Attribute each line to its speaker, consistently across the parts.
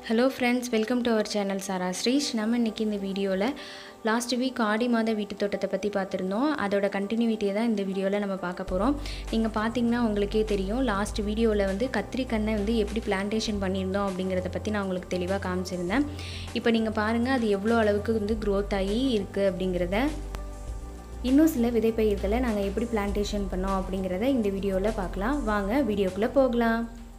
Speaker 1: hello friends welcome to our channel Sara Srish நம்ம இன்றைக்கி இந்த வீடியோவில் லாஸ்ட் வீக் ஆடி மாத வீட்டு தோட்டத்தை பற்றி பார்த்துருந்தோம் அதோட கண்டினியூட்டியை தான் இந்த வீடியோவில் நம்ம பார்க்க போகிறோம் நீங்கள் பார்த்தீங்கன்னா உங்களுக்கே தெரியும் லாஸ்ட் வீடியோவில் வந்து கத்திரிக்கண்ணை வந்து எப்படி பிளான்டேஷன் பண்ணியிருந்தோம் அப்படிங்கிறத பற்றி நான் உங்களுக்கு தெளிவாக காமிச்சிருந்தேன் இப்போ நீங்கள் பாருங்கள் அது எவ்வளோ அளவுக்கு வந்து க்ரோத் ஆகி இருக்குது அப்படிங்கிறத இன்னும் சில விதைப்பயிர்களை நாங்கள் எப்படி பிளான்டேஷன் பண்ணோம் அப்படிங்கிறத இந்த வீடியோவில் பார்க்கலாம் வாங்க வீடியோக்குள்ளே போகலாம்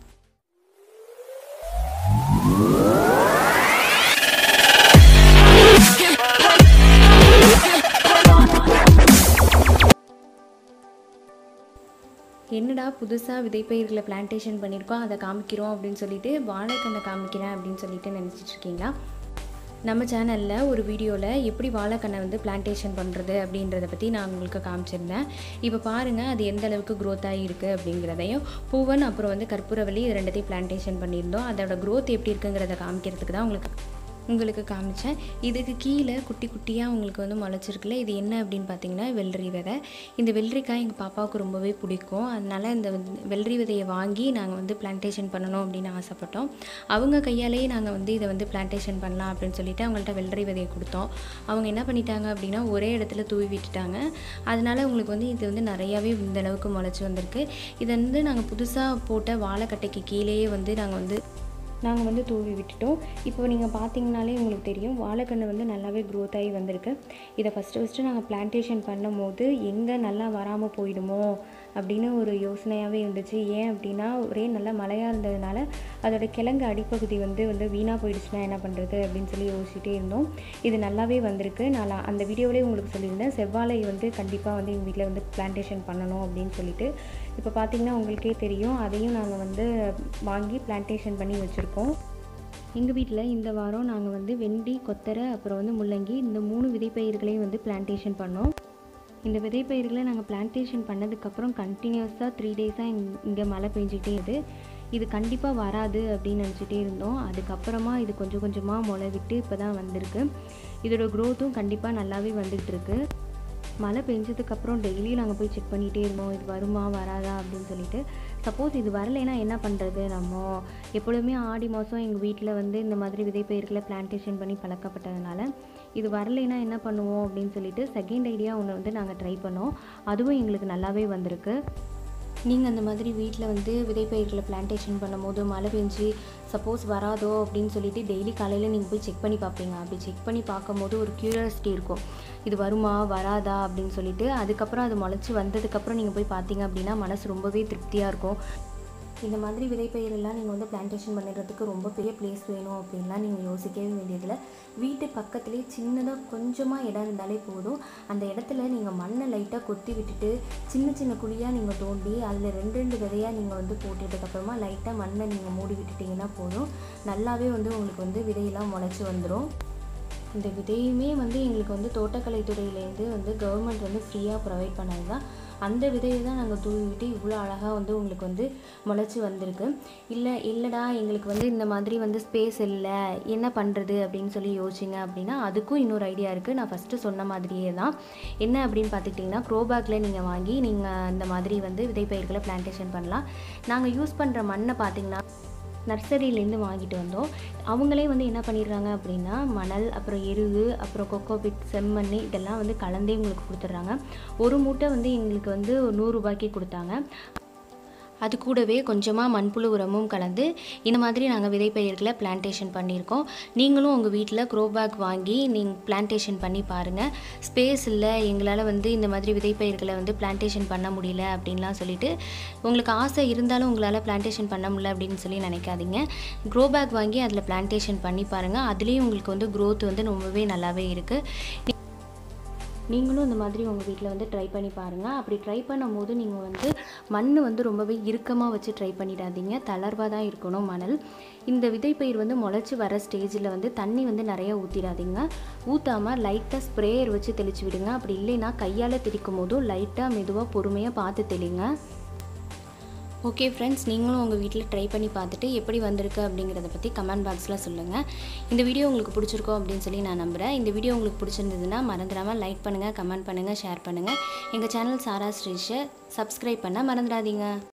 Speaker 1: என்னடா புதுசாக விதைப்பயிர்களை பிளான்டேஷன் பண்ணியிருக்கோம் அதை காமிக்கிறோம் அப்படின்னு சொல்லிட்டு வாழைக்கண்ணை காமிக்கிறேன் அப்படின்னு சொல்லிட்டு நினச்சிட்டு இருக்கீங்களா நம்ம சேனலில் ஒரு வீடியோவில் எப்படி வாழைக்கண்ணை வந்து பிளான்டேஷன் பண்ணுறது அப்படின்றத பற்றி நான் உங்களுக்கு காமிச்சிருந்தேன் இப்போ பாருங்கள் அது எந்த அளவுக்கு க்ரோத் ஆகிருக்கு அப்படிங்கிறதையும் பூவன் அப்புறம் வந்து கற்பூரவள்ளி இது ரெண்டத்தையும் பிளான்டேஷன் பண்ணியிருந்தோம் அதோட க்ரோத் எப்படி இருக்குங்கிறத காமிக்கிறதுக்கு தான் உங்களுக்கு உங்களுக்கு காமிச்சேன் இதுக்கு கீழே குட்டி குட்டியாக உங்களுக்கு வந்து முளைச்சிருக்குல்ல இது என்ன அப்படின்னு பார்த்தீங்கன்னா வெள்ளரி விதை இந்த வெள்ளரிக்காய் எங்கள் பாப்பாவுக்கு ரொம்பவே பிடிக்கும் அதனால் இந்த வந்து வெள்ளரி விதையை வாங்கி நாங்கள் வந்து பிளான்டேஷன் பண்ணணும் அப்படின்னு ஆசைப்பட்டோம் அவங்க கையாலேயே நாங்கள் வந்து இதை வந்து பிளான்டேஷன் பண்ணலாம் அப்படின்னு சொல்லிட்டு அவங்கள்ட்ட வெள்ளரி விதையை கொடுத்தோம் அவங்க என்ன பண்ணிட்டாங்க அப்படின்னா ஒரே இடத்துல தூவி விட்டுட்டாங்க அதனால் உங்களுக்கு வந்து இது வந்து நிறையாவே இந்த அளவுக்கு முளைச்சி வந்திருக்கு இதை வந்து நாங்கள் புதுசாக போட்ட வாழைக்கட்டைக்கு கீழேயே வந்து நாங்கள் வந்து நாங்கள் வந்து தூவி விட்டுட்டோம் இப்போ நீங்கள் பார்த்தீங்கனாலே உங்களுக்கு தெரியும் வாழைக்கன்று வந்து நல்லாவே க்ரோத் ஆகி வந்திருக்கு இதை ஃபஸ்ட்டு ஃபஸ்ட்டு நாங்கள் பிளான்டேஷன் பண்ணும்போது எங்கே நல்லா வராமல் போயிடுமோ அப்படின்னு ஒரு யோசனையாகவே இருந்துச்சு ஏன் அப்படின்னா ஒரே நல்ல மழையாக இருந்ததுனால அதோட கிழங்கு அடிப்பகுதி வந்து வந்து வீணாக போயிடுச்சுன்னா என்ன பண்ணுறது அப்படின்னு சொல்லி யோசிச்சுட்டே இருந்தோம் இது நல்லாவே வந்திருக்கு நான் அந்த வீடியோவிலே உங்களுக்கு சொல்லியிருந்தேன் செவ்வாழை வந்து கண்டிப்பாக வந்து எங்கள் வீட்டில் வந்து பிளான்டேஷன் பண்ணணும் அப்படின்னு சொல்லிட்டு இப்போ பார்த்தீங்கன்னா உங்களுக்கே தெரியும் அதையும் நாங்கள் வந்து வாங்கி பிளான்டேஷன் பண்ணி வச்சுருக்கோம் எங்கள் வீட்டில் இந்த வாரம் நாங்கள் வந்து வெண்டி கொத்தரை அப்புறம் வந்து முள்ளங்கி இந்த மூணு விதைப்பயிர்களையும் வந்து பிளான்டேஷன் பண்ணோம் இந்த விதைப்பயிர்களை நாங்கள் பிளான்டேஷன் பண்ணதுக்கப்புறம் கண்டினியூஸாக த்ரீ டேஸாக இங் இங்கே மழை பெஞ்சிட்டே இது இது கண்டிப்பாக வராது அப்படின்னு நினச்சிட்டே இருந்தோம் அதுக்கப்புறமா இது கொஞ்சம் கொஞ்சமாக முளை விட்டு இப்போ தான் வந்திருக்கு இதோட க்ரோத்தும் கண்டிப்பாக நல்லாவே வந்துகிட்டு இருக்கு மழை பெஞ்சதுக்கப்புறம் டெய்லி நாங்கள் போய் செக் பண்ணிகிட்டே இருந்தோம் இது வருமா வராதா அப்படின்னு சொல்லிட்டு சப்போஸ் இது வரலைன்னா என்ன பண்ணுறது நம்ம எப்பொழுதுமே ஆடி மாதம் எங்கள் வீட்டில் வந்து இந்த மாதிரி விதைப்பயிர்களை பிளான்டேஷன் பண்ணி பழக்கப்பட்டதுனால இது வரலைன்னா என்ன பண்ணுவோம் அப்படின்னு சொல்லிட்டு செகண்ட் ஐடியா ஒன்று வந்து நாங்கள் ட்ரை பண்ணோம் அதுவும் எங்களுக்கு நல்லாவே வந்திருக்கு நீங்கள் அந்த மாதிரி வீட்டில் வந்து விதைப்பயிர்களை பிளான்டேஷன் பண்ணும்போது மழை பெஞ்சு சப்போஸ் வராதோ அப்படின்னு சொல்லிட்டு டெய்லி காலையில் நீங்கள் போய் செக் பண்ணி பார்ப்பீங்க அப்படி செக் பண்ணி பார்க்கும்போது ஒரு க்யூரியாசிட்டி இருக்கும் இது வருமா வராதா அப்படின்னு சொல்லிட்டு அதுக்கப்புறம் அது முளைச்சி வந்ததுக்கப்புறம் நீங்கள் போய் பார்த்தீங்க அப்படின்னா மனசு ரொம்பவே திருப்தியாக இருக்கும் இந்த மாதிரி விதைப்பயிரெல்லாம் நீங்கள் வந்து பிளான்டேஷன் பண்ணிடுறதுக்கு ரொம்ப பெரிய பிளேஸ் வேணும் அப்படின்லாம் நீங்கள் யோசிக்கவே வேண்டியதில்லை வீட்டு பக்கத்துலேயே சின்னதாக கொஞ்சமாக இடம் இருந்தாலே போதும் அந்த இடத்துல நீங்கள் மண்ணை லைட்டாக கொத்தி விட்டுட்டு சின்ன சின்ன குழியாக நீங்கள் தோண்டி அதில் ரெண்டு ரெண்டு விதையாக நீங்கள் வந்து போட்டுட்டதுக்கப்புறமா லைட்டாக மண்ணை நீங்கள் மூடி விட்டுட்டிங்கன்னா போதும் நல்லாவே வந்து உங்களுக்கு வந்து விதையெல்லாம் முளைச்சி வந்துடும் இந்த விதையுமே வந்து எங்களுக்கு வந்து தோட்டக்கலைத்துறையிலேருந்து வந்து கவர்மெண்ட் வந்து ஃப்ரீயாக ப்ரொவைட் பண்ணது தான் அந்த விதையை தான் நாங்கள் தூவி விட்டு இவ்வளோ அழகாக வந்து உங்களுக்கு வந்து முளைச்சி வந்திருக்கு இல்லை இல்லைடா எங்களுக்கு வந்து இந்த மாதிரி வந்து ஸ்பேஸ் இல்லை என்ன பண்ணுறது அப்படின்னு சொல்லி யோசிச்சிங்க அப்படின்னா அதுக்கும் இன்னொரு ஐடியா இருக்குது நான் ஃபஸ்ட்டு சொன்ன மாதிரியே தான் என்ன அப்படின்னு பார்த்துக்கிட்டிங்கன்னா க்ரோபேக்கில் நீங்கள் வாங்கி நீங்கள் இந்த மாதிரி வந்து விதைப்பயிர்களை பிளான்டேஷன் பண்ணலாம் நாங்கள் யூஸ் பண்ணுற மண்ணை பார்த்திங்கன்னா நர்சரியிலேருந்து வாங்கிட்டு வந்தோம் அவங்களே வந்து என்ன பண்ணிடுறாங்க அப்படின்னா மணல் அப்புறம் எருவு அப்புறம் கொக்கோபிட் செம்மண் இதெல்லாம் வந்து கலந்தே உங்களுக்கு கொடுத்துட்றாங்க ஒரு மூட்டை வந்து எங்களுக்கு வந்து நூறுரூபாய்க்கு கொடுத்தாங்க அது கூடவே கொஞ்சமாக மண்புழு உரமும் கலந்து இந்த மாதிரி நாங்கள் விதைப்பயிர்களை பிளான்டேஷன் பண்ணியிருக்கோம் நீங்களும் உங்கள் வீட்டில் க்ரோபேக் வாங்கி நீங்கள் பிளான்டேஷன் பண்ணி பாருங்கள் ஸ்பேஸ் இல்லை எங்களால் வந்து இந்த மாதிரி விதைப்பயிர்களை வந்து பிளான்டேஷன் பண்ண முடியல அப்படின்லாம் சொல்லிட்டு உங்களுக்கு ஆசை இருந்தாலும் உங்களால் பிளான்டேஷன் பண்ண முடியல அப்படின்னு சொல்லி நினைக்காதீங்க க்ரோபேக் வாங்கி அதில் பிளான்டேஷன் பண்ணி பாருங்கள் அதுலேயும் உங்களுக்கு வந்து க்ரோத் வந்து ரொம்பவே நல்லாவே இருக்குது நீங்களும் இந்த மாதிரி உங்கள் வீட்டில் வந்து ட்ரை பண்ணி பாருங்கள் அப்படி ட்ரை பண்ணும்போது நீங்கள் வந்து மண் வந்து ரொம்பவே இறுக்கமாக வச்சு ட்ரை பண்ணிடாதீங்க தளர்வாக தான் இருக்கணும் மணல் இந்த விதைப்பயிர் வந்து முளைச்சி வர ஸ்டேஜில் வந்து தண்ணி வந்து நிறைய ஊற்றிடாதீங்க ஊற்றாமல் லைட்டாக ஸ்ப்ரேயர் வச்சு தெளித்து விடுங்க அப்படி இல்லைன்னா கையால் தெளிக்கும் போதும் லைட்டாக மெதுவாக பொறுமையாக பார்த்து தெளிங்க ஓகே ஃப்ரெண்ட்ஸ் நீங்களும் உங்கள் வீட்டில் ட்ரை பண்ணி பார்த்துட்டு எப்படி வந்திருக்கு அப்படிங்கிறத பற்றி கமெண்ட் பாக்ஸில் சொல்லுங்கள் இந்த வீடியோ உங்களுக்கு பிடிச்சிருக்கோம் அப்படின்னு சொல்லி நான் நம்புகிறேன் இந்த வீடியோ உங்களுக்கு பிடிச்சிருந்ததுன்னா மறந்துடாமல் லைக் பண்ணுங்கள் கமெண்ட் பண்ணுங்கள் ஷேர் பண்ணுங்கள் எங்கள் சேனல் சாரா ஸ்ரீஷை சப்ஸ்கிரைப் பண்ண மறந்துடாதீங்க